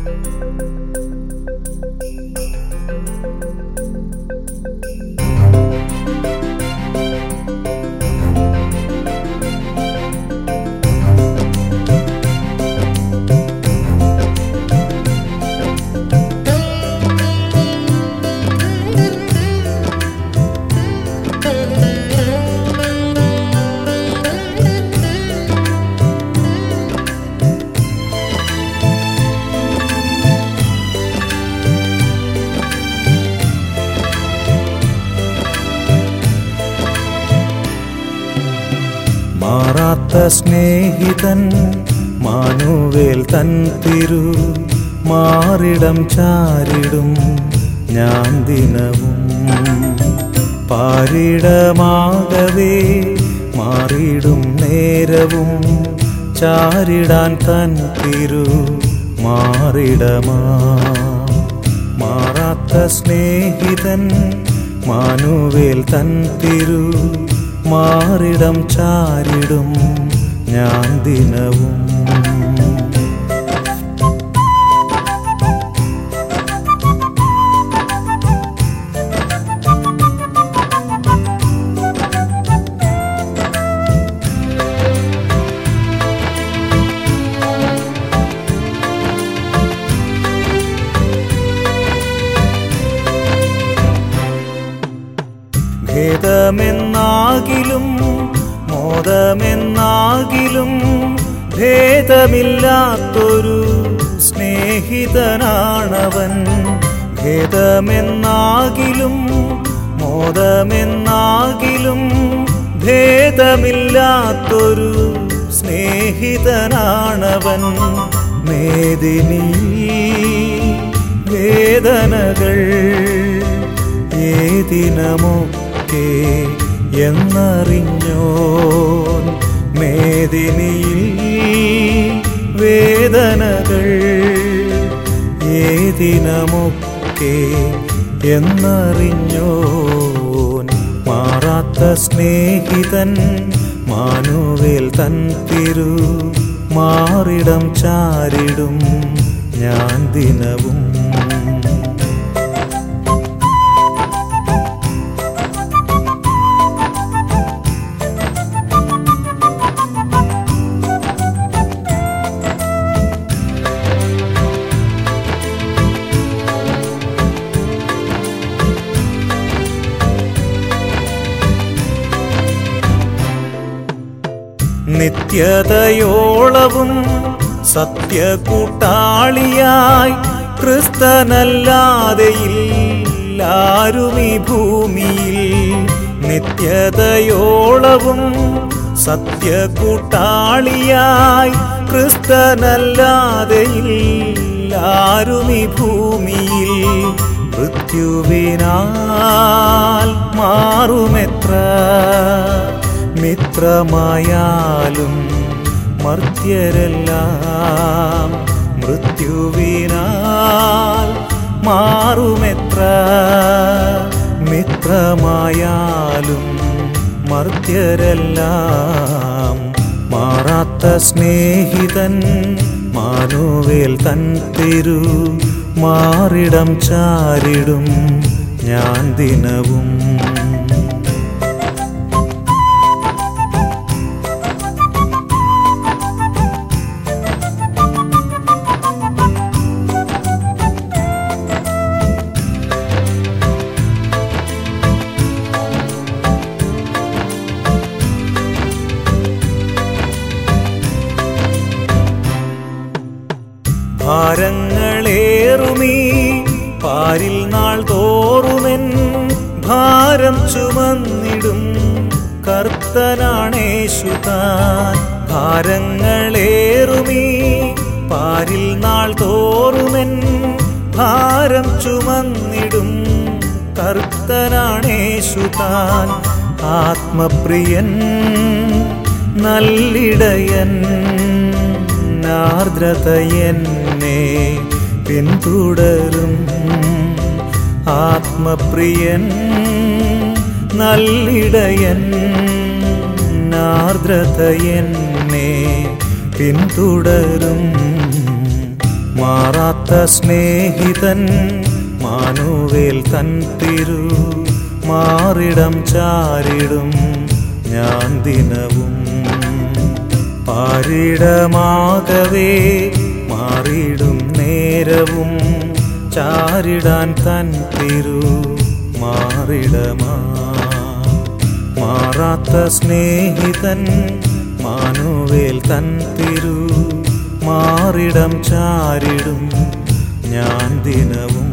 മാറാത്ത സ്നേഹിതൻ മാനുവേൽ തൻ തിരു മാറിടം ചാരിടും ഞാൻ ദിനവും പാരിടമാകവേ മാറിടും നേരവും ചാരിടാൻ തൻ തിരു മാറിടമാ മാറാത്ത സ്നേഹിതൻ മാനുവേൽ തൻ തിരു മാറിടം ചാരിടും ഞാൻ ദിനവും ഭേദമെന്നാകിലും മോദമെന്നാകിലും ഭേദമില്ലാത്തൊരു സ്നേഹിതനാണവൻ ഭേദമെന്നാകിലും മോദമെന്നാകിലും ഭേദമില്ലാത്തൊരു സ്നേഹിതനാണവൻ മേദിനി വേദനകൾ ഏതിനമൊക്കെ എന്നറിഞ്ഞോൻ മേദിനിയിൽ വേദനകൾ ഏതിനമൊക്കെ എന്നറിഞ്ഞോൻ മാറാത്ത സ്നേഹിതൻ മാനുവേൽ തൻ തിരു മാറിടം ചാരിടും ഞാൻ ദിനവും നിത്യതയോളവും സത്യകൂട്ടാളിയായി ക്രിസ്തനല്ലാതെ ഇല്ലാരും ഈ ഭൂമിയിൽ നിത്യതയോളവും സത്യകൂട്ടാളിയായി ക്രിസ്തനല്ലാതെ ഇല്ലാരും ഈ ഭൂമിയിൽ മൃത്യുവിനാൽ മാറുമെത്ര മിത്രമായാലും മർത്യരെല്ലാം മൃത്യുവിനാൽ മാറുമെത്ര മിത്രമായാലും മർത്യരെല്ലാം മാറാത്ത സ്നേഹിതൻ മാനുവേൽ തൻ തിരു മാറിടം ചാരിടും ഞാൻ ദിനവും ഭാരങ്ങളേറുമീ പാരിൽ നാൾ തോറുമെൻ ഭാരം ചുമന്നിടും കർത്തനാണേശുതാൻ ഭാരങ്ങളേറുമീ പാരിൽ നാൾ തോറുമെൻ ഭാരം ചുമന്നിടും കർത്തനാണേശുതാൻ ആത്മപ്രിയൻ നല്ലിടയൻ ആർദ്രത എന്നെ പിന്തുടരും ആത്മപ്രിയൻ നല്ലിടയൻ ആർദ്രത എന്നെ പിന്തുടരും മാറാത്ത സ്നേഹിതൻ മാനുവേൽ തൻ തിരു മാറിടം ചാരിടും ഞാൻ ദിനവും പാരിടമാകവേ മാറിടും നേരവും ചാരിടാൻ തൻ തിരു മാറിടമാ മാറാത്ത സ്നേഹിതൻ മാനുവേൽ തൻ തിരു മാറിടം ചാരിടും ഞാൻ ദിനവും